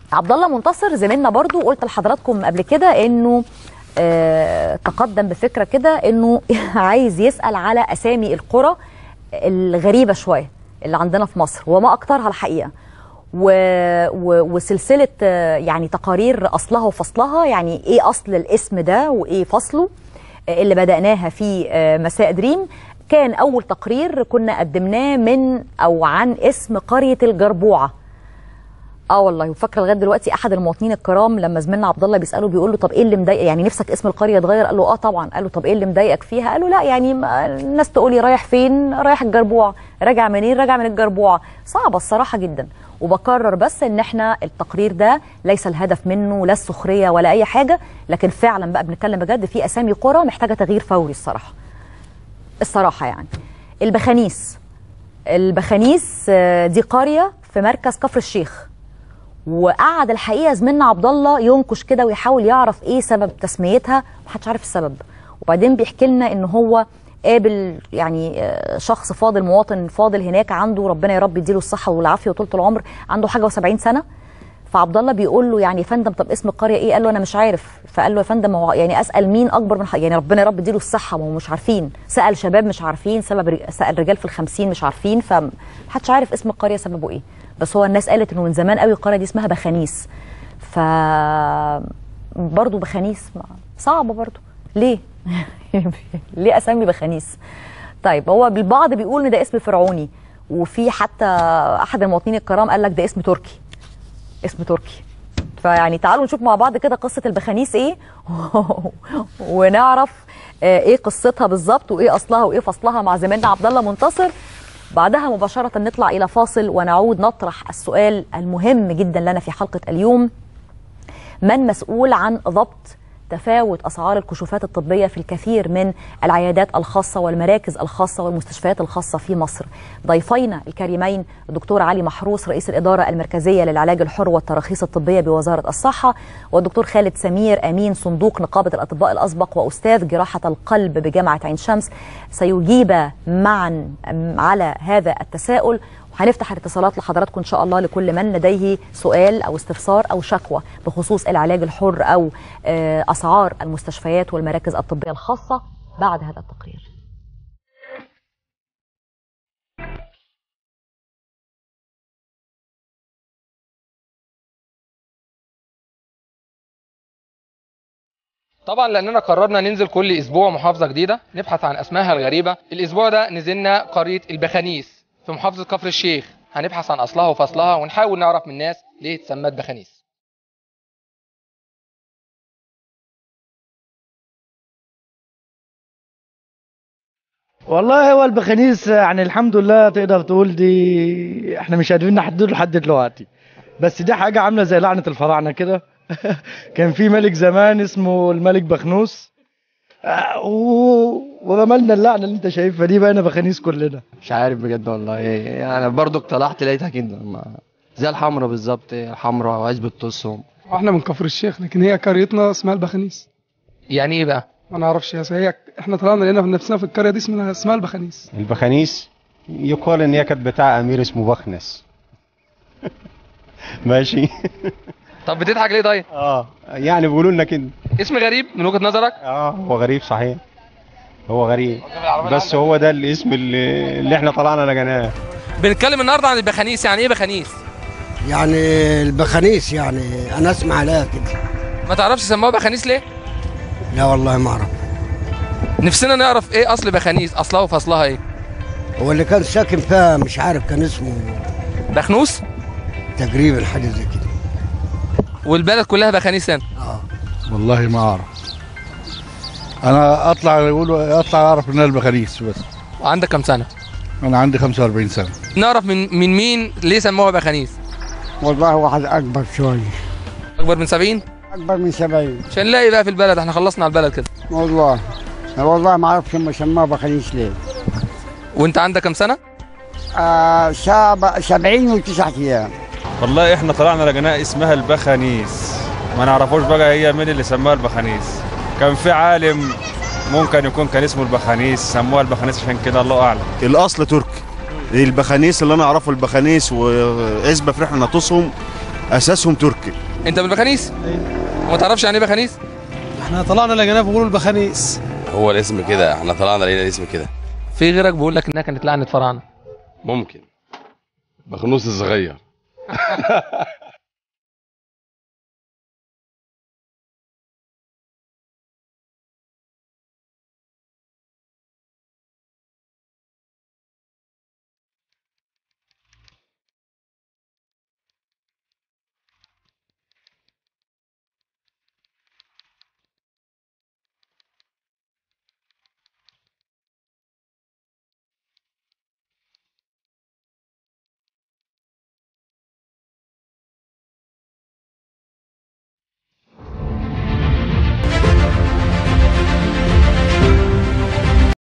عبد الله منتصر زميلنا برضو قلت لحضراتكم قبل كده انه آه تقدم بفكره كده انه عايز يسال على اسامي القرى الغريبه شويه اللي عندنا في مصر وما اكترها الحقيقه و... و... وسلسله آه، يعني تقارير اصلها وفصلها يعني ايه اصل الاسم ده وايه فصله آه، اللي بداناها في آه، مساء دريم كان اول تقرير كنا قدمناه من او عن اسم قريه الجربوعه اه والله وفاكره لغايه دلوقتي احد المواطنين الكرام لما زميلنا عبد الله بيساله بيقول له طب ايه اللي مضايق يعني نفسك اسم القريه يتغير قال له اه طبعا قال له طب ايه اللي مضايقك فيها قال له لا يعني ما- الناس تقول لي رايح فين رايح الجربوع راجع منين راجع من الجربوع صعبه الصراحه جدا وبكرر بس ان احنا التقرير ده ليس الهدف منه لا السخريه ولا اي حاجه لكن فعلا بقى بنتكلم بجد في اسامي قرى محتاجه تغيير فوري الصراحه الصراحه يعني البخانيس البخانيس آه، دي قريه في مركز كفر الشيخ وقعد الحقيقه زميلنا عبد الله ينكش كده ويحاول يعرف ايه سبب تسميتها محدش عارف السبب وبعدين بيحكي لنا ان هو قابل يعني آه، شخص فاضل مواطن فاضل هناك عنده ربنا يا رب يديله الصحه والعافيه وطولة العمر عنده حاجه و70 سنه فعبد الله بيقول له يعني يا فندم طب اسم القريه ايه؟ قال له انا مش عارف فقال له يا فندم هو يعني اسال مين اكبر من ح- يعني ربنا يا رب يديله الصحه ما هو مش عارفين سال شباب مش عارفين سبب سال رجال في الخمسين مش عارفين فمحدش عارف اسم القريه سببه ايه بس هو الناس قالت انه من زمان قوي القريه دي اسمها بخانيس ف برضه بخانيس ما- صعبه برضه ليه؟ ليه اسمي بخانيس؟ طيب هو البعض بيقول ان ده اسم فرعوني وفي حتى احد المواطنين الكرام قال لك ده اسم تركي اسم تركي فيعني تعالوا نشوف مع بعض كده قصة البخانيس ايه ونعرف آه، ايه قصتها بالظبط وايه اصلها وايه فصلها مع زميلنا عبد الله منتصر بعدها مباشرة نطلع الى فاصل ونعود نطرح السؤال المهم جدا لنا في حلقة اليوم من مسؤول عن ضبط تفاوت اسعار الكشوفات الطبيه في الكثير من العيادات الخاصه والمراكز الخاصه والمستشفيات الخاصه في مصر. ضيفينا الكريمين الدكتور علي محروس رئيس الاداره المركزيه للعلاج الحر والتراخيص الطبيه بوزاره الصحه والدكتور خالد سمير امين صندوق نقابه الاطباء الاسبق واستاذ جراحه القلب بجامعه عين شمس سيجيب معا على هذا التساؤل هنفتح الاتصالات لحضراتكم ان شاء الله لكل من لديه سؤال او استفسار او شكوى بخصوص العلاج الحر او آه، اسعار المستشفيات والمراكز الطبيه الخاصه بعد هذا التقرير. طبعا لاننا قررنا ننزل كل اسبوع محافظه جديده نبحث عن اسمائها الغريبه الاسبوع ده نزلنا قريه البخانيس في محافظه كفر الشيخ هنبحث عن اصلها وفصلها ونحاول نعرف من الناس ليه اتسمت بخانيس والله هو البخانيس يعني الحمد لله تقدر تقول دي احنا مش قادرين نحدده لحد دلوقتي بس دي حاجة عاملة زي لعنة الفراعنة كده كان في ملك زمان اسمه الملك بخنوس آه، و... ورملنا اللعنة اللي انت شايفها دي بقينا بخانيس كلنا مش عارف بجد والله ايه يعني برضو اقترحت لقيتها كده ما- زي الحمرا بالظبط الحمرا وعزبة تصم احنا من كفر الشيخ لكن هي قريتنا اسمها البخانيس يعني ايه بقى ما نعرفش يا هي احنا طلعنا لقينا في نفسنا في القريه دي اسمها اسمها البخانيس البخانيس يقال ان هي كانت بتاع امير اسمه بخنس ماشي طب بتضحك ليه طيب اه يعني بيقولوا لنا كده اسم غريب من وجهه نظرك اه هو غريب صحيح هو غريب بس هو ده الاسم اللي, اللي احنا طلعنا لقيناه بنتكلم النهارده عن البخانيس يعني ايه بخانيس يعني البخانيس يعني انا اسمع عليها كده ما تعرفش سموها بخانيس ليه لا والله ما اعرف نفسنا نعرف ايه اصل بخانيس اصلها وفصلها ايه هو اللي كان ساكن فيها مش عارف كان اسمه بخنوس تقريبا حاجه زي كده والبلد كلها بخانيس هنا والله ما اعرف انا اطلع يقولوا اطلع اعرف ان البخاريس بس وعندك كام سنه انا عندي 45 سنه نعرف من من مين ليه سموها بخانيس والله واحد اكبر شويه اكبر من 70 اكبر من 70 عشان نلاقي بقى في البلد احنا خلصنا على البلد كده والله والله ما اعرفش هم سموها بخنيس ليه وانت عندك كام سنه آه ساب 70 وتسعة ايام والله احنا طلعنا لقيناها اسمها البخانيس ما نعرفوش بقى هي مين اللي سماها البخانيس كان في عالم ممكن يكون كان اسمه البخانيس سموها البخانيس عشان كده الله اعلم الاصل تركي البخانيس اللي انا اعرفه البخانيس وعزبه في رحله نطسهم اساسهم تركي انت من البخانيس وما تعرفش يعني ايه بخانيس احنا طلعنا لقيناه بيقولوا البخانيس هو الاسم كده احنا طلعنا لقينا الاسم كده في غيرك بيقول لك انها كانت لعنه فراعنه ممكن بخنوس الصغير